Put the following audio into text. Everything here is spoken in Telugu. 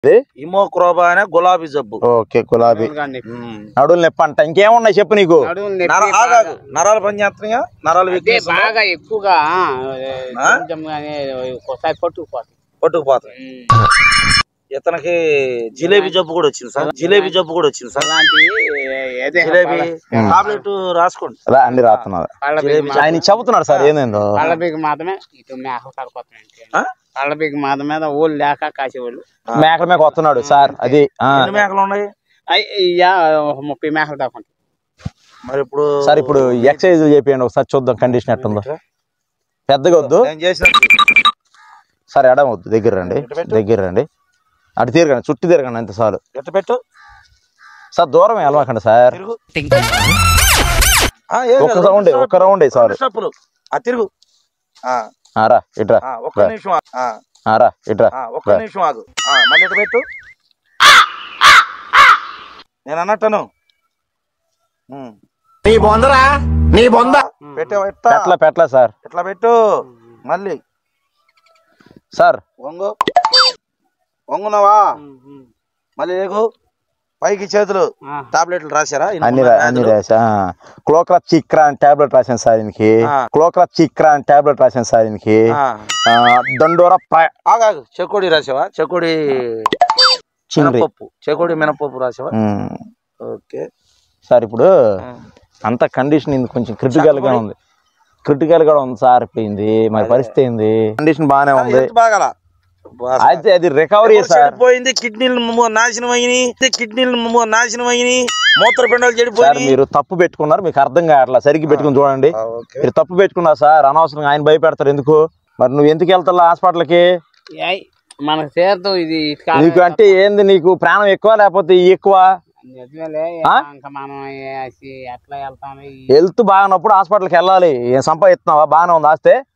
ఇమోక్రోబా అనే గులాబీ జబ్బు ఓకే గులాబీ ఉమ్. నడులు నొప్పి అంట ఇంకేమున్నాయి చెప్పు నీకు నర- ఆగాగు. నరాలు పని చేస్తున్నాయా నరాలు అదే weakness ఉందా? బాగా ఎక్కువగా ఆ? కొంచెం కానీ ఒకసారి పట్టుకుపోతుంది పట్టుకుపోతాయి ఇతనికి జిలేబీ జబ్బు కూడా వచ్చింది సార్ జిలేబీ జబ్బు కూడా వచ్చింది సార్ అలాంటి ఏదే జిలేబీ టాబ్లెట్ రాసుకోండి రా అండి రాస్తున్నారు పళ్ళ బిగ్ ఆయన చెబుతున్నాడు సార్ ఏందేందో పళ్ళ బిగ్ మాత్రమే ఇటు మేకలు కడుకోతున్నాయి ఆ? పళ్ళ బిగ్ మాత మీద ఊళ్ళు లేక కాసేవాళ్ళు మేకల మేక వస్తున్నాడు సార్ అది ఆ. ఎన్ని మేకలు ఉన్నాయి అయ్ ఇయ్యా ఒక ముప్పై మేకలు దాకా ఉంటాయి మరి ఇప్పుడు సార్ ఇప్పుడు ఎక్సర్సైజ్ చేపియండి ఒకసారి చూద్దాం కండిషన్ ఎట్టుందో పెద్దగా వద్దు నేను చేసిన సార్ ఎడం వద్దు దగ్గర రండి దగ్గర రండి అటు తిరగండి చుట్టూ తిరగండి అంతే చాలు ఎట్ట పెట్టు సార్ దూరం వెళ్ళమాకండి సార్ తిరుగు ఆ, ఏం ఒక్క కాదు. రౌండ్ ఒక్క రౌండ్ చాలు రెండు స్టెప్పులు ఆ తిరుగు ఆ, ఆరా ఇట్రా ఆ, ఒక్క నిమిషం ఆగు. ఆ, ఆరా ఇట్రా ఆ, ఒక్క నిమిషం ఆగు ఆ, మళ్ళీ ఇటు పెట్టు నేను అన్నట్టను ఉమ్. నీ బొందరా నీ బొంద పెట్టావా ఇట్టా? పెట్ల పెట్ల సార్ ఇట్లా పెట్టు మళ్ళీ సార్ వంగు వంగున్నావా మళ్ళీ లేకు పైకి చేతులు టాబ్లెట్లు రాశారా ఇన్ని అన్ని ఉన్నాయి రా- అన్ని వ్యాధులు. రాసా క్లోక్రా చిక్రా అని టాబ్లెట్ రాశాను సార్ దీనికి ఆ. క్లోక్రా చిక్రా అని టాబ్లెట్ రాశాను సార్ దీనికి ఆ, ఆ, దండోరా ప్రాయ ఆగాగు చెకోడి రాసావా చెకోడి చింగ్రి మినపప్పు చెకోడి మినపప్పు రాసావా ఉమ్. ఓకే సార్ ఇప్పుడు అంత కండిషన్ ఇది కొంచెం క్రిటికల్ గా ఉంది క్రిటికల్ గా ఉంది సార్ పోయింది మరి పరిస్థితి ఏంది కండిషన్ బాగానే ఉంది ఎంత బాగాల అయితే అది రికవరీ సార్ పోయింది కిడ్నీలు ము- నాశనం అయినాయి కిడ్నీలు ము- నాశనం అయినాయి మూత్రపిండాలు సార్ చెడిపోయి మీరు తప్పు పెట్టుకున్నారు మీకు అర్థం కావట్లా సరిగ్గా పెట్టుకుని చూడండి మీరు తప్పు పెట్టుకున్నారు సార్ అనవసరంగా ఆయన భయపెడతారు ఎందుకు మరి నువ్వు ఎందుకు వెళ్తా హాస్పిటల్కి ఏయ్, మనకు చేరుతూ ఇది ఇటు కాదు. నీకు అంటే ఏంది నీకు ప్రాణం ఎక్కువ లేకపోతే ఈ ఎక్కువ నిజమేలే ఆ? ఇంకా మనం ఏ- ఎట్లా వెళ్తాం హెల్త్ బాగానప్పుడు హాస్పిటల్కి వెళ్ళాలి ఏం సంపాదిస్తున్నావా బాగానే ఉంది ఆస్తే